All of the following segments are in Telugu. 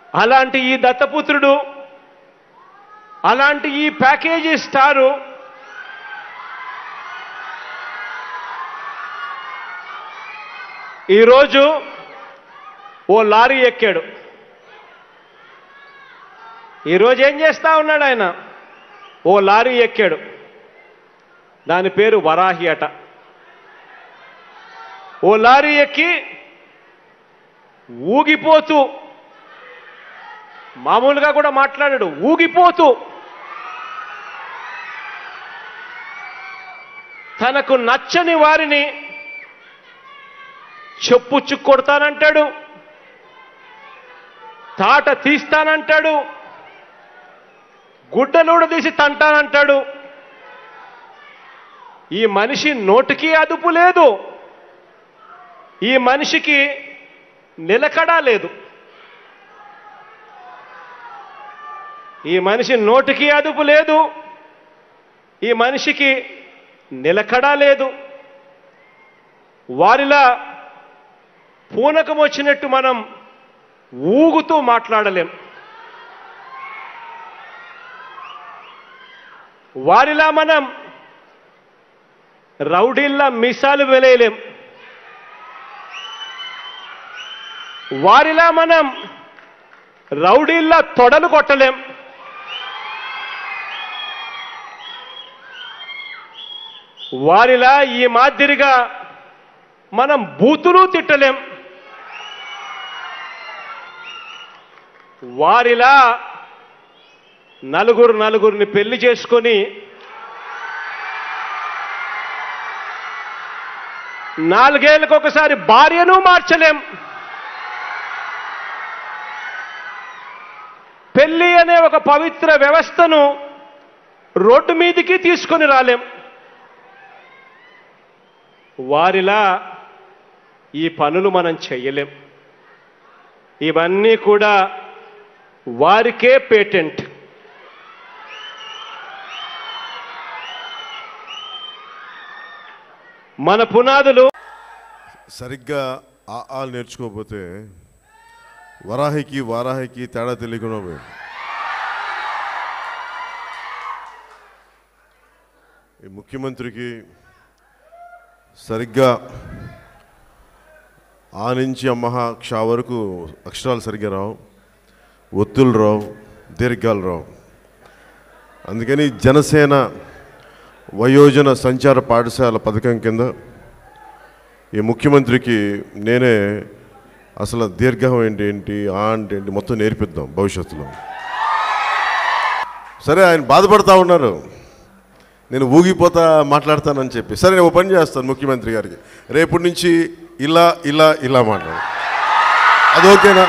అలాంటి ఈ దత్తపుత్రుడు అలాంటి ఈ ప్యాకేజీ స్టారు ఈరోజు ఓ లారీ ఎక్కాడు ఈరోజు ఏం చేస్తా ఉన్నాడు ఆయన ఓ లారీ ఎక్కాడు దాని పేరు వరాహి అట ఓ లారీ ఎక్కి ఊగిపోతూ మామూలుగా కూడా మాట్లాడాడు ఊగిపోతూ తనకు నచ్చని వారిని చెప్పుచ్చు కొడతానంటాడు తాట తీస్తానంటాడు గుడ్డలూడ తీసి తంటానంటాడు ఈ మనిషి నోటికి అదుపు లేదు ఈ మనిషికి నిలకడా లేదు ఈ మనిషి నోటికి అదుపు లేదు ఈ మనిషికి నిలకడా లేదు వారిలా పూనకం వచ్చినట్టు మనం ఊగుతూ మాట్లాడలేం వారిలా మనం రౌడీల్లా మిసాలు వెలేయలేం వారిలా మనం రౌడీల్లా తొడలు కొట్టలేం వారిలా ఈ మాదిరిగా మనం బూతులు తిట్టలేం వారిలా నలుగురు నలుగురిని పెళ్లి చేసుకొని నాలుగేళ్లకు ఒకసారి భార్యను మార్చలేం పెళ్లి అనే ఒక పవిత్ర వ్యవస్థను రోడ్డు మీదికి తీసుకొని రాలేం వారిలా ఈ పనులు మనం చెయ్యలేం ఇవన్నీ కూడా వారికే పేటెంట్ మన పునాదులు సరిగ్గా ఆ ఆలు నేర్చుకోకపోతే వరాహికి వారాహికి తేడా తెలియకుండా పోయింది ఈ ముఖ్యమంత్రికి సరిగ్గా ఆ నుంచి అమ్మహ క్ష వరకు అక్షరాలు సరిగ్గా రావు ఒత్తులు రావు దీర్ఘాలు రావు అందుకని జనసేన వయోజన సంచార పాఠశాల పథకం కింద ఈ ముఖ్యమంత్రికి నేనే అసలు దీర్ఘం ఏంటి ఏంటి ఆ అంటే ఏంటి మొత్తం నేర్పిద్దాం భవిష్యత్తులో సరే ఆయన బాధపడతా ఉన్నారు నేను ఊగిపోతా మాట్లాడతానని చెప్పి సరే నేను ఓ పని చేస్తాను ముఖ్యమంత్రి గారికి రేపటి నుంచి ఇలా ఇలా ఇలా మాట్లాడు అది ఓకేనా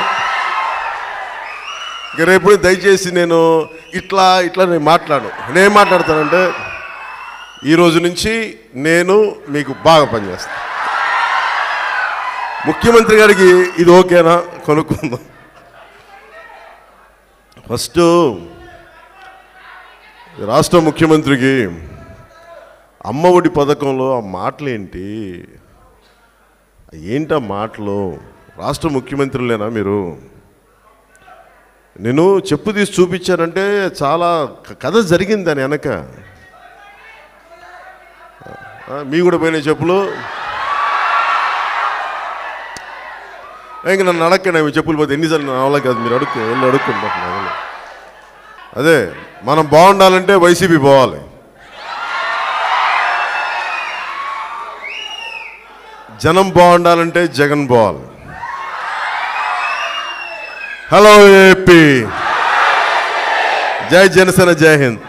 ఇక రేపు దయచేసి నేను ఇట్లా ఇట్లా నేను మాట్లాడు నేను మాట్లాడతానంటే ఈ రోజు నుంచి నేను మీకు బాగా పనిచేస్తాను ముఖ్యమంత్రి గారికి ఇది ఓకేనా కొనుక్కుందాం ఫస్ట్ రాష్ట్ర ముఖ్యమంత్రికి అమ్మ ఒడి పథకంలో ఆ మాటలేంటి ఏంటి ఆ మాటలు రాష్ట్ర ముఖ్యమంత్రులేనా మీరు నేను చెప్పు తీసి చూపించానంటే చాలా క- కథ జరిగింది దాని వెనక ఆ, మీ కూడా పోయినాయి చెప్పులు ఇంక నన్ను అడగండి మీ చెప్పులు పోతే ఎన్నిసార్లు నా వల్ల కాదు మీరు అడుక్కు వెళ్ళి అడుక్కుంటారు అదే మనం బాగుండాలంటే వైసీపీ పోవాలి జనం బాగుండాలంటే జగన్ పోవాలి హలో ఏపీ జై జనసేన జై హింద్